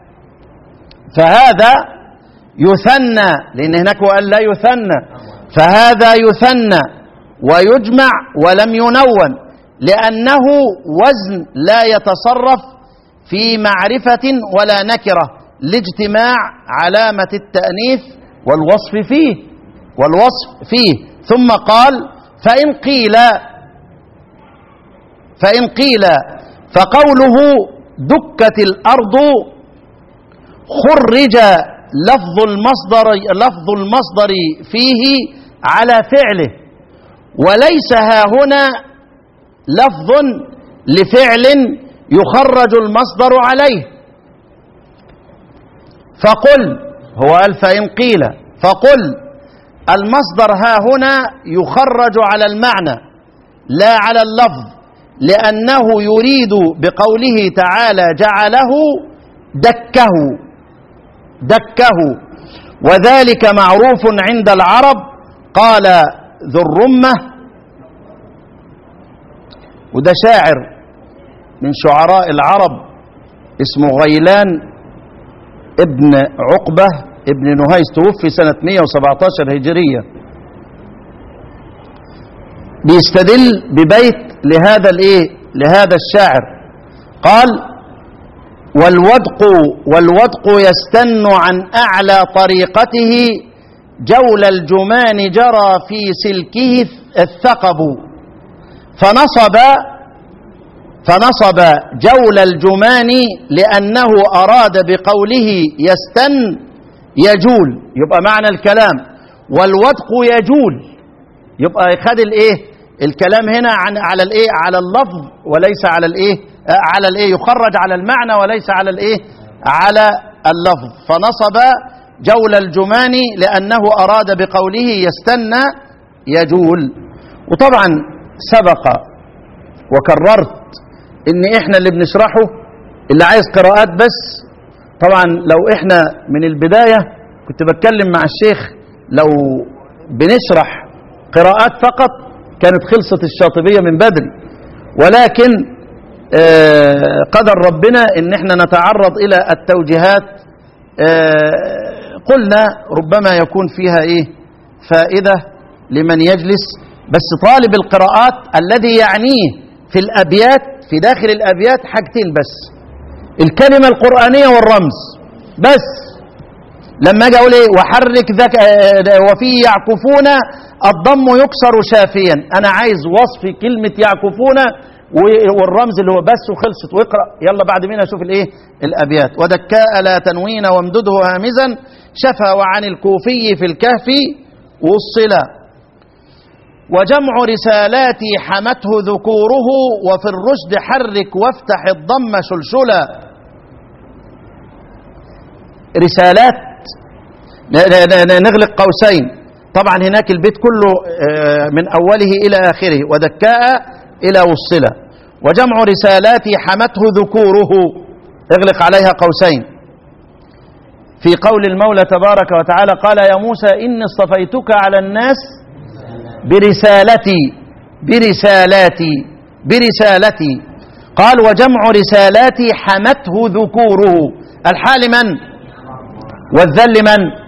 فهذا يثنى لأن هناك قال لا يثنى فهذا يثنى ويجمع ولم ينون لأنه وزن لا يتصرف في معرفة ولا نكرة لاجتماع علامة التأنيث والوصف فيه والوصف فيه ثم قال فإن قيل فإن قيل فقوله دكت الأرض خرج لفظ المصدر لفظ المصدر فيه على فعله وليس ها هنا لفظ لفعل يخرج المصدر عليه فقل هو قال فإن قيل فقل المصدر ها هنا يخرج على المعنى لا على اللفظ لأنه يريد بقوله تعالى جعله دكه دكه وذلك معروف عند العرب قال ذو الرمة وده شاعر من شعراء العرب اسمه غيلان ابن عقبة ابن نهيس توفي سنة 117 هجرية بيستدل ببيت لهذا الايه لهذا الشاعر قال والودق والودق يستن عن اعلى طريقته جول الجمان جرى في سلكه الثقب فنصب فنصب جول الجمان لأنه أراد بقوله يستن يجول يبقى معنى الكلام والودق يجول يبقى خد الايه الكلام هنا عن على الايه على اللفظ وليس على الايه على الايه يخرج على المعنى وليس على الايه على اللفظ فنصب جول الجمان لأنه أراد بقوله يستنى يجول وطبعا سبق وكررت ان احنا اللي بنشرحه اللي عايز قراءات بس طبعا لو احنا من البداية كنت بتكلم مع الشيخ لو بنشرح قراءات فقط كانت خلصت الشاطبية من بدري ولكن آه قدر ربنا ان احنا نتعرض الى التوجيهات آه قلنا ربما يكون فيها ايه فائدة لمن يجلس بس طالب القراءات الذي يعنيه في الابيات في داخل الابيات حاجتين بس الكلمة القرآنية والرمز بس لما اجي اقول ايه وحرك ذك وفي يعكفون الضم يكسر شافيا انا عايز وصف كلمة يعكفون والرمز اللي هو بس وخلصت واقرا يلا بعد مين اشوف الايه الابيات ودكاء لا تنوين وامدده هامزا شفى وعن الكوفي في الكهف وصلا وجمع رسالاتي حمته ذكوره وفي الرشد حرك وافتح الضم شلشلا رسالات نغلق قوسين طبعا هناك البيت كله من أوله إلى آخره ودكاء إلى وصلة وجمع رسالاتي حمته ذكوره اغلق عليها قوسين في قول المولى تبارك وتعالى قال يا موسى إني اصطفيتك على الناس برسالتي برسالاتي برسالتي قال وجمع رسالاتي حمته ذكوره الحال من والذل من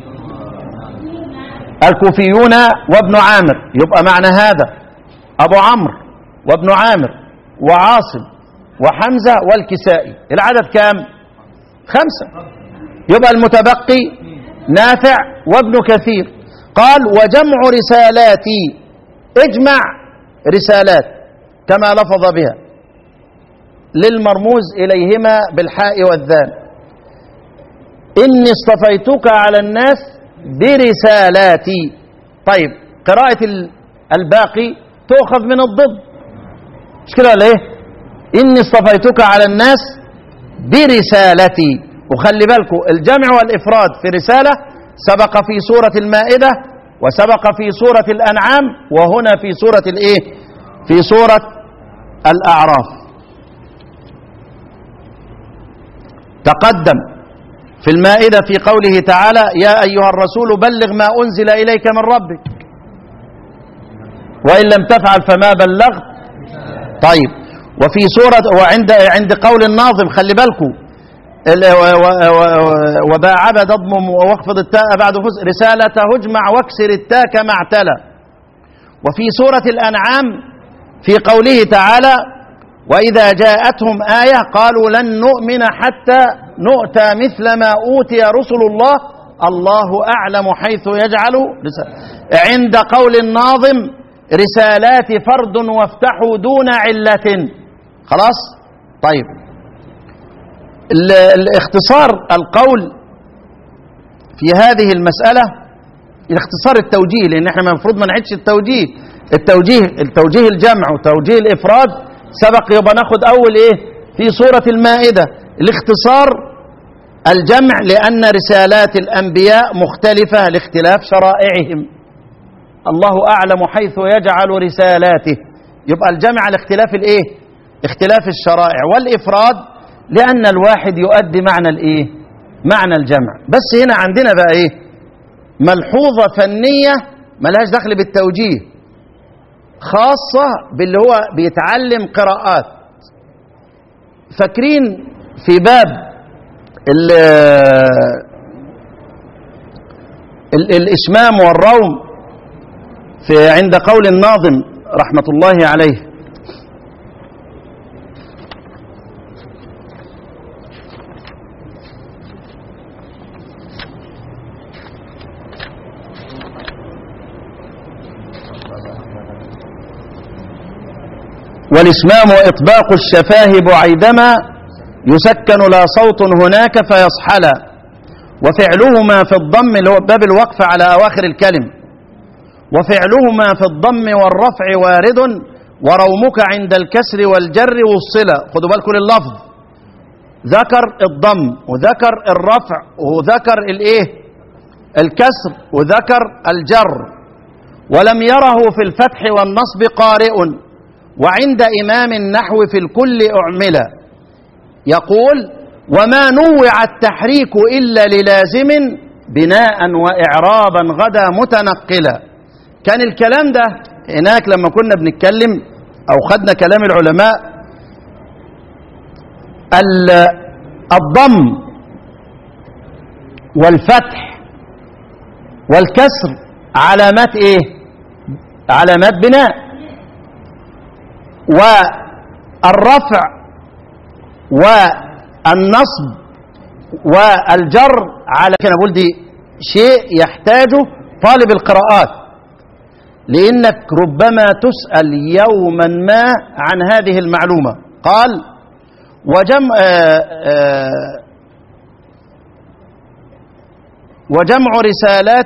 الكوفيون وابن عامر يبقى معنى هذا أبو عمرو وابن عامر وعاصم وحمزة والكسائي العدد كام خمسة يبقى المتبقي نافع وابن كثير قال وجمع رسالاتي اجمع رسالات كما لفظ بها للمرموز إليهما بالحاء والذال إني اصطفيتك على الناس برسالاتي طيب قراءة الباقي تؤخذ من الضد مش كده ولا ايه إني اصطفيتك على الناس برسالتي وخلي بالكم الجمع والإفراد في رسالة سبق في سورة المائدة وسبق في سورة الأنعام وهنا في سورة الإيه في سورة الأعراف تقدم في المائدة في قوله تعالى يا أيها الرسول بلغ ما أنزل إليك من ربك وإن لم تفعل فما بلغت طيب وفي سورة وعند عند قول الناظم خلي بالكم وباعب تضمم واخفض التاء بعد فز رسالة هجمع واكسر التاء كما اعتلى وفي سورة الأنعام في قوله تعالى وإذا جاءتهم آية قالوا لن نؤمن حتى نؤتى مثل ما أوتي رسل الله الله أعلم حيث يجعل عند قول الناظم رسالات فرد وافتحوا دون علة خلاص طيب الاختصار القول في هذه المسألة الاختصار التوجيه لأن احنا المفروض ما نعيدش التوجيه التوجيه التوجيه الجمع وتوجيه الإفراد سبق يبقى ناخد أول إيه في سورة المائدة الاختصار الجمع لأن رسالات الأنبياء مختلفة لاختلاف شرائعهم الله أعلم حيث يجعل رسالاته يبقى الجمع لاختلاف الإيه اختلاف الشرائع والإفراد لأن الواحد يؤدي معنى الإيه معنى الجمع بس هنا عندنا بقى إيه ملحوظة فنية ملهاش دخل بالتوجيه خاصة باللي هو بيتعلم قراءات فاكرين في باب ال ال الإشمام والروم في عند قول الناظم رحمة الله عليه والإسمام وإطباق الشفاه بعيدما يسكن لا صوت هناك فيصحلا وفعلهما في الضم اللي هو باب الوقف على أواخر الكلم وفعلهما في الضم والرفع وارد ورومك عند الكسر والجر والصلة خدوا بالكم لللفظ ذكر الضم وذكر الرفع وذكر الايه الكسر وذكر الجر ولم يره في الفتح والنصب قارئ وعند إمام النحو في الكل أعملا يقول وما نوع التحريك إلا للازم بناء وإعرابا غدا متنقلا كان الكلام ده هناك لما كنا بنتكلم أو خدنا كلام العلماء الضم والفتح والكسر علامات ايه علامات بناء والرفع والنصب والجر على كان بقول دي شيء يحتاجه طالب القراءات لانك ربما تسال يوما ما عن هذه المعلومه قال وجمع آآ آآ وجمع رسالات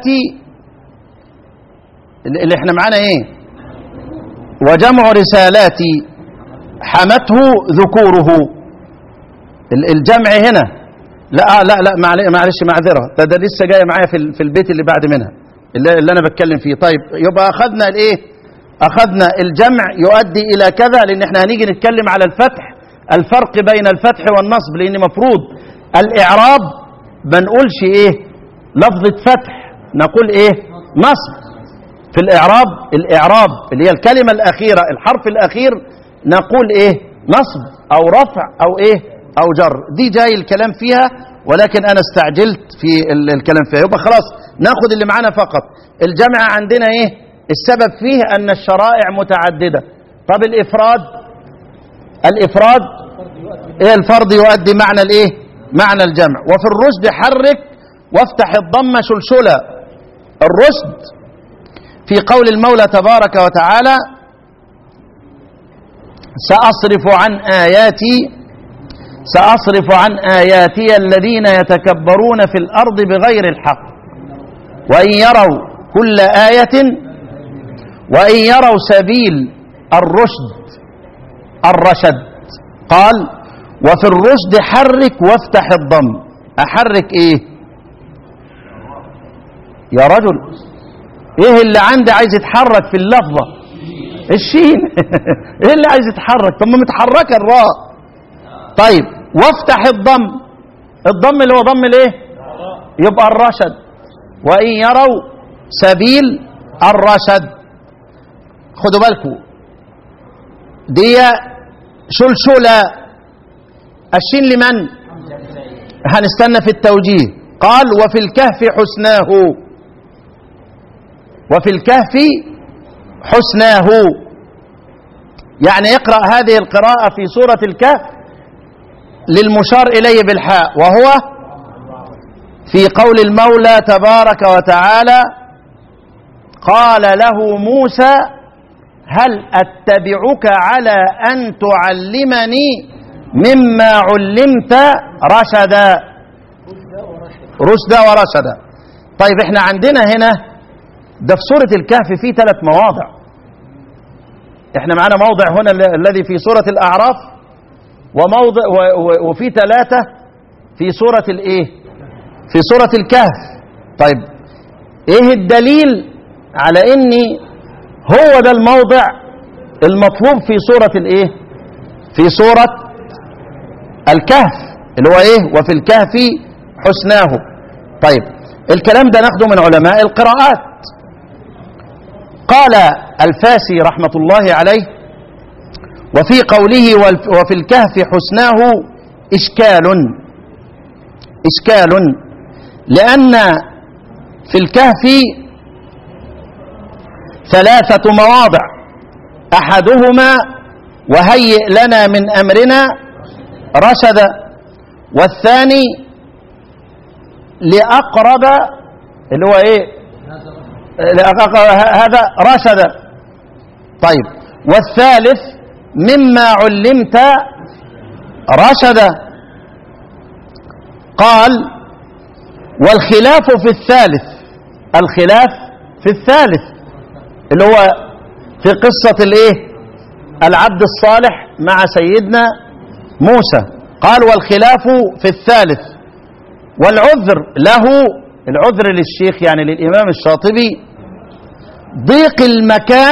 اللي احنا معانا ايه وجمع رسالات حمته ذكوره الجمع هنا لا لا لا معلش معذره ده, ده لسه جايه معايا في في البيت اللي بعد منها اللي, اللي انا بتكلم فيه طيب يبقى اخذنا الايه اخذنا الجمع يؤدي الى كذا لان احنا هنيجي نتكلم على الفتح الفرق بين الفتح والنصب لان مفروض الاعراب ما نقولش ايه لفظه فتح نقول ايه نصب في الإعراب الإعراب اللي هي الكلمة الأخيرة الحرف الأخير نقول إيه نصب أو رفع أو إيه أو جر دي جاي الكلام فيها ولكن أنا استعجلت في الكلام فيها يبقى خلاص ناخد اللي معانا فقط الجمع عندنا إيه السبب فيه أن الشرائع متعددة طب الإفراد الإفراد إيه الفرض يؤدي معنى الإيه معنى الجمع وفي الرشد حرك وافتح الضم شلشلة الرشد في قول المولى تبارك وتعالى سأصرف عن آياتي سأصرف عن آياتي الذين يتكبرون في الأرض بغير الحق وإن يروا كل آية وإن يروا سبيل الرشد الرشد قال وفي الرشد حرك وافتح الضم أحرك إيه يا رجل ايه اللي عندي عايز يتحرك في اللفظة الشين ايه اللي عايز يتحرك طب ما متحركه الراء طيب وافتح الضم الضم اللي هو ضم الايه يبقى الرشد وان يروا سبيل الرشد خدوا بالكم دي شلشلة الشين لمن هنستنى في التوجيه قال وفي الكهف حسناه وفي الكهف حسناه يعني اقرأ هذه القراءة في سورة الكهف للمشار إليه بالحاء وهو في قول المولى تبارك وتعالى قال له موسى هل أتبعك على أن تعلمني مما علمت رشدا رشدا ورشدا طيب احنا عندنا هنا ده في سورة الكهف فيه ثلاث مواضع احنا معانا موضع هنا ال- الذي في سورة الأعراف وموضع و- و- وفي ثلاثة في سورة الايه في سورة الكهف طيب ايه الدليل على اني هو ده الموضع المطلوب في سورة الايه في سورة الكهف اللي هو ايه وفي الكهف حسناه طيب الكلام ده ناخده من علماء القراءات قال الفاسي رحمة الله عليه وفي قوله والف- وفي الكهف حسناه إشكال إشكال لأن في الكهف ثلاثة مواضع أحدهما وهيئ لنا من أمرنا رشدا والثاني لأقرب اللي هو إيه لأقرب هذا رشدا طيب والثالث مما علمت رشدا قال والخلاف في الثالث الخلاف في الثالث اللي هو في قصة الايه العبد الصالح مع سيدنا موسى قال والخلاف في الثالث والعذر له العذر للشيخ يعني للإمام الشاطبي ضيق المكان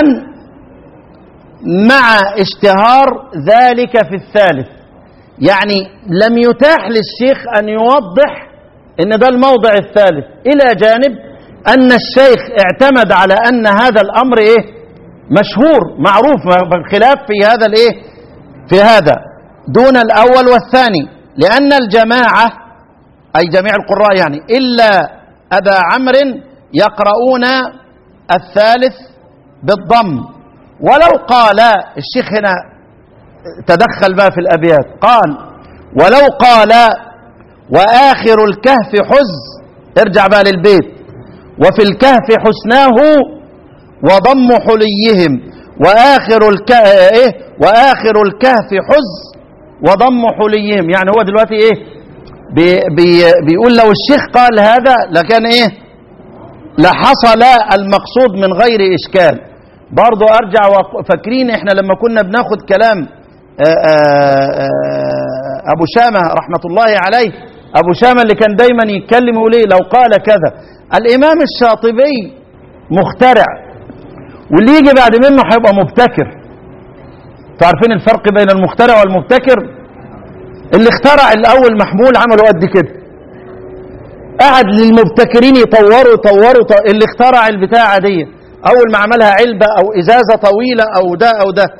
مع اشتهار ذلك في الثالث يعني لم يتاح للشيخ أن يوضح ان ده الموضع الثالث الى جانب ان الشيخ اعتمد على ان هذا الامر ايه مشهور معروف بالخلاف في هذا الايه في هذا دون الاول والثاني لان الجماعه اي جميع القراء يعني الا ابا عمرو يقرؤون الثالث بالضم ولو قال الشيخ هنا تدخل بقى في الابيات قال ولو قال واخر الكهف حز ارجع بقى للبيت وفي الكهف حسناه وضم حليهم واخر الك... ايه واخر الكهف حز وضم حليهم يعني هو دلوقتي ايه بي... بي... بيقول لو الشيخ قال هذا لكان ايه لحصل المقصود من غير اشكال برضو ارجع وفاكرين احنا لما كنا بناخد كلام آآ آآ ابو شامه رحمه الله عليه ابو شامه اللي كان دايما يتكلم يقول ايه لو قال كذا الامام الشاطبي مخترع واللي يجي بعد منه هيبقى مبتكر تعرفين الفرق بين المخترع والمبتكر اللي اخترع الاول محمول عمله قد كده قعد للمبتكرين يطوروا يطوروا يطوروا. اللي اخترع البتاع عاديه اول ما عملها علبه او ازازه طويله او ده او ده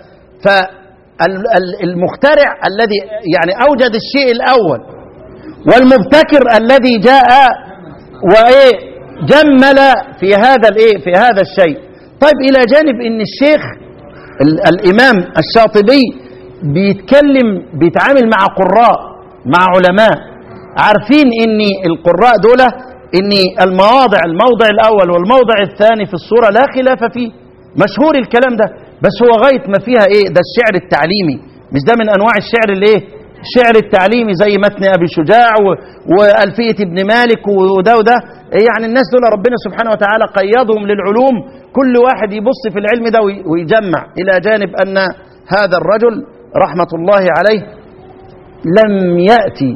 فالمخترع الذي يعني اوجد الشيء الاول والمبتكر الذي جاء وايه جمل في هذا الايه في هذا الشيء طيب الى جانب ان الشيخ ال- الامام الشاطبي بيتكلم بيتعامل مع قراء مع علماء عارفين ان القراء دول ان المواضع الموضع الاول والموضع الثاني في الصوره لا خلاف فيه مشهور الكلام ده بس هو غايه ما فيها ايه ده الشعر التعليمي مش ده من انواع الشعر الايه الشعر التعليمي زي متن ابي شجاع و- والفيه ابن مالك وده وده يعني الناس دول ربنا سبحانه وتعالى قيضهم للعلوم كل واحد يبص في العلم ده وي- ويجمع الى جانب ان هذا الرجل رحمه الله عليه لم ياتي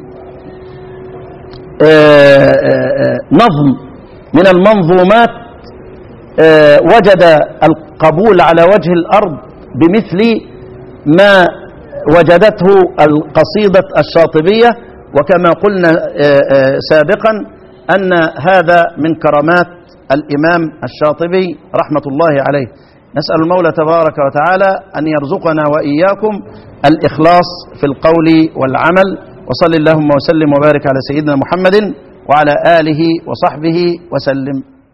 آه، آه، آه، نظم من المنظومات آه، وجد القبول على وجه الارض بمثل ما وجدته القصيده الشاطبيه وكما قلنا آه، آه، سابقا ان هذا من كرامات الامام الشاطبي رحمه الله عليه نسال المولى تبارك وتعالى ان يرزقنا واياكم الاخلاص في القول والعمل وصل اللهم وسلم وبارك على سيدنا محمد وعلى اله وصحبه وسلم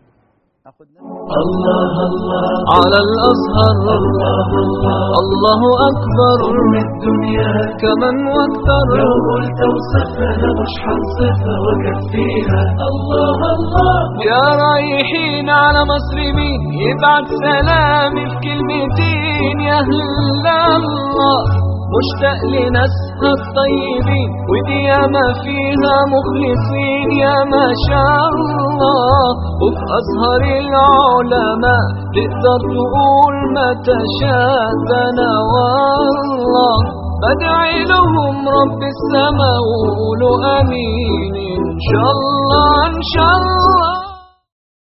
على الأزهر الله أكبر الدنيا كمن واكثر لو قلت وصفها مش حنصفها وكفيها الله الله يا رايحين على مسلمين يبعت سلامي في كلمتين يا أهل الله مشتاق لناسها الطيبين ودي ياما فيها مخلصين يا ما شاء الله وفي أزهر العلماء تقدر تقول ما تشاء ده أنا والله بدعي لهم رب السماء وقولوا امين ان شاء الله ان شاء الله